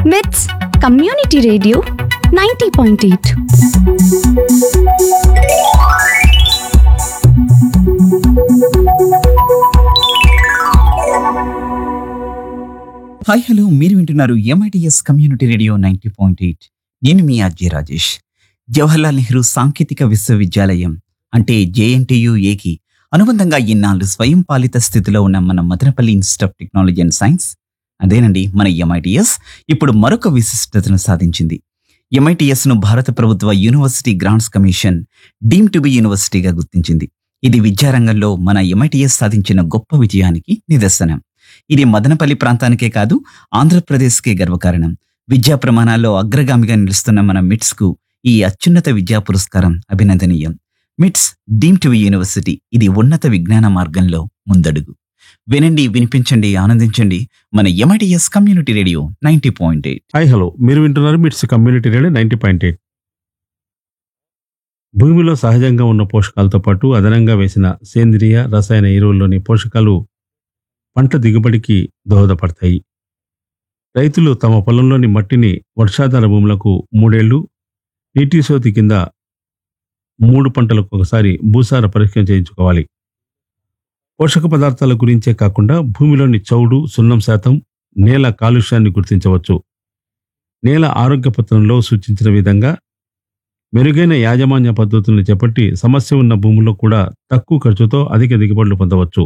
with community radio ninety point eight hi hello మీరు వింటున్నారు MITS community radio ninety point eight నేను మీ అజయ్ రాజేష్ జవహర్లాల్ నెహ్రూ సాంకేతిక విశ్వవిద్యాలయం అంటే జేఎన్టీయు ఏకి అనుబంధంగా ఇన్నాళ్ళు స్వయం పాలిత స్థితిలో ఉన్న మన Madanapalle institute of technology and science అదేనండి మన ఎంఐటిఎస్ ఇప్పుడు మరొక విశిష్టతను సాధించింది ఎంఐటిఎస్ ను భారత ప్రభుత్వ university grants commission deemed to be యూనివర్సిటీగా గుర్తించింది ఇది విద్యారంగంలో మన ఎంఐటిఎస్ సాధించిన గొప్ప విజయానికి నిదర్శనం ఇది మదనపల్లి ప్రాంతానికే కాదు ఆంధ్రప్రదేశ్కే గర్వకారణం విద్యా ప్రమాణాల్లో అగ్రగామిగా నిలుస్తున్న మన మిట్స్ కు ఈ అత్యున్నత విద్యా పురస్కారం అభినందనీయం మిట్స్ డీమ్ టు యూనివర్సిటీ ఇది ఉన్నత విజ్ఞాన మార్గంలో ముందడుగు వినండి వినిపించండి ఆనందించండి మన MITS community radio ninety point eight hi hello మీరు వింటున్నారు MITS community radio ninety point eight భూమిలో సహజంగా ఉన్న పోషకాలతో పాటు అదనంగా వేసిన సేంద్రియ రసాయన ఎరువుల్లోని పోషకాలు పంట దిగుబడికి దోహదపడతాయి రైతులు తమ పొలంలోని మట్టిని వర్షాధార భూములకు మూడేళ్లు నీటి సోతి కింద మూడు పంటలకు ఒకసారి భూసార పరీక్ష చేయించుకోవాలి పోషక పదార్థాల గురించే కాకుండా భూమిలోని చౌడు సున్నం శాతం నేల కాలుష్యాన్ని గుర్తించవచ్చు నేల ఆరోగ్య పత్రంలో సూచించిన విధంగా మెరుగైన యాజమాన్య పద్ధతులను చేపట్టి సమస్య ఉన్న భూముల్లో కూడా తక్కువ ఖర్చుతో అధిక దిగుబడులు పొందవచ్చు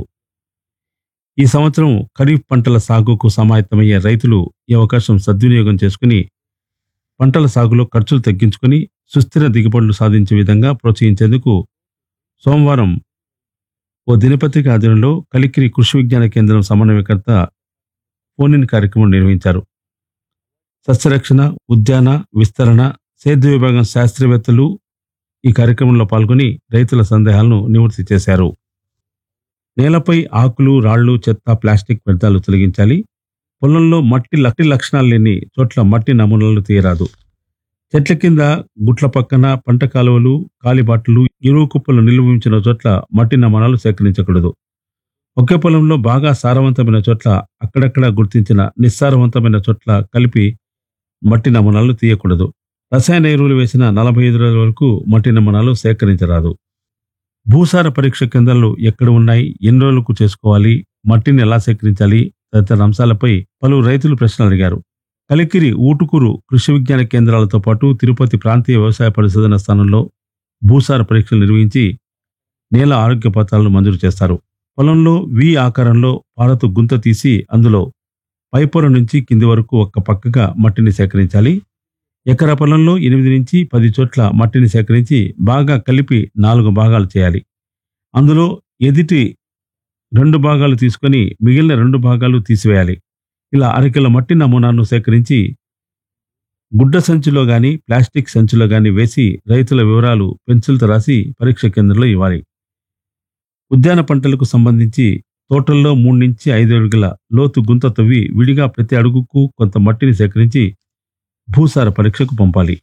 ఈ సంవత్సరం ఖరీఫ్ పంటల సాగుకు సమాయత్తమయ్యే రైతులు ఈ అవకాశం సద్వినియోగం చేసుకుని పంటల సాగులో ఖర్చులు తగ్గించుకుని సుస్థిర దిగుబడులు సాధించే విధంగా ప్రోత్సహించేందుకు సోమవారం ఓ దినపత్రిక ఆధ్వర్యంలో కలికిరి కృషి విజ్ఞాన కేంద్రం సమన్వయకర్త ఫోన్ ఇన్ కార్యక్రమం నిర్వహించారు సస్యరక్షణ ఉద్యాన విస్తరణ సేద్య విభాగం శాస్త్రవేత్తలు ఈ కార్యక్రమంలో పాల్గొని రైతుల సందేహాలను నివృత్తి చేశారు నేలపై ఆకులు రాళ్లు చెత్త ప్లాస్టిక్ వ్యర్థాలు తొలగించాలి పొలంలో మట్టి లట్టి లక్షణాలు లేని చోట్ల మట్టి నమూనాలు తీయరాదు చెట్ల కింద గుట్ల పక్కన పంట కాలువలు కాలిబాటలు ఎరువు కుప్పలు నిల్వ ఉంచిన చోట్ల మట్టి నమూనాలు సేకరించకూడదు ఒకే పొలంలో బాగా సారవంతమైన చోట్ల అక్కడక్కడ గుర్తించిన నిస్సారవంతమైన చోట్ల కలిపి మట్టి నమూనాలు తీయకూడదు రసాయన ఎరువులు వేసిన నలభై ఐదు రోజుల వరకు మట్టి నమూనాలు సేకరించరాదు భూసార పరీక్ష కేంద్రాలు ఎక్కడ ఉన్నాయి ఎన్ని రోజులకు చేసుకోవాలి మట్టిని ఎలా సేకరించాలి తదితర అంశాలపై పలు రైతులు ప్రశ్నలు అడిగారు కలికిరి ఊటుకూరు కృషి విజ్ఞాన కేంద్రాలతో పాటు తిరుపతి ప్రాంతీయ వ్యవసాయ పరిశోధన స్థానంలో భూసార పరీక్షలు నిర్వహించి నేల ఆరోగ్య పత్రాలను మంజూరు చేస్తారు పొలంలో వి ఆకారంలో పారతో గుంత తీసి అందులో పైపొర నుంచి కింది వరకు ఒక్క పక్కగా మట్టిని సేకరించాలి ఎకరా పొలంలో ఎనిమిది నుంచి పది చోట్ల మట్టిని సేకరించి బాగా కలిపి నాలుగు భాగాలు చేయాలి అందులో ఎదిటి రెండు భాగాలు తీసుకొని మిగిలిన రెండు భాగాలు తీసివేయాలి ఇలా అరకిల మట్టి నమూనాను సేకరించి గుడ్డ సంచిలో గాని ప్లాస్టిక్ సంచిలో గాని వేసి రైతుల వివరాలు పెన్సిల్తో రాసి పరీక్ష కేంద్రంలో ఇవ్వాలి ఉద్యాన పంటలకు సంబంధించి తోటల్లో మూడు నుంచి ఐదు అడుగుల లోతు గుంత తవ్వి విడిగా ప్రతి అడుగుకు కొంత మట్టిని సేకరించి భూసార పరీక్షకు పంపాలి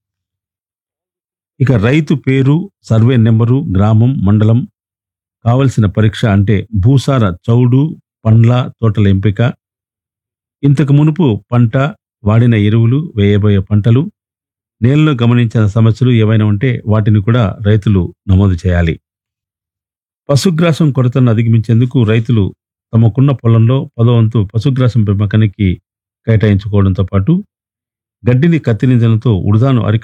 ఇక రైతు పేరు సర్వే నెంబరు గ్రామం మండలం కావలసిన పరీక్ష అంటే భూసార చౌడు పండ్ల తోటల ఎంపిక ఇంతకు మునుపు పంట వాడిన ఎరువులు వేయబోయే పంటలు నేలలో గమనించిన సమస్యలు ఏవైనా ఉంటే వాటిని కూడా రైతులు నమోదు చేయాలి పశుగ్రాసం కొరతను అధిగమించేందుకు రైతులు తమకున్న పొలంలో పదో వంతు పశుగ్రాసం పెంపకానికి కేటాయించుకోవడంతో పాటు గడ్డిని కత్తిరించడంతో ఉడదాను అరిక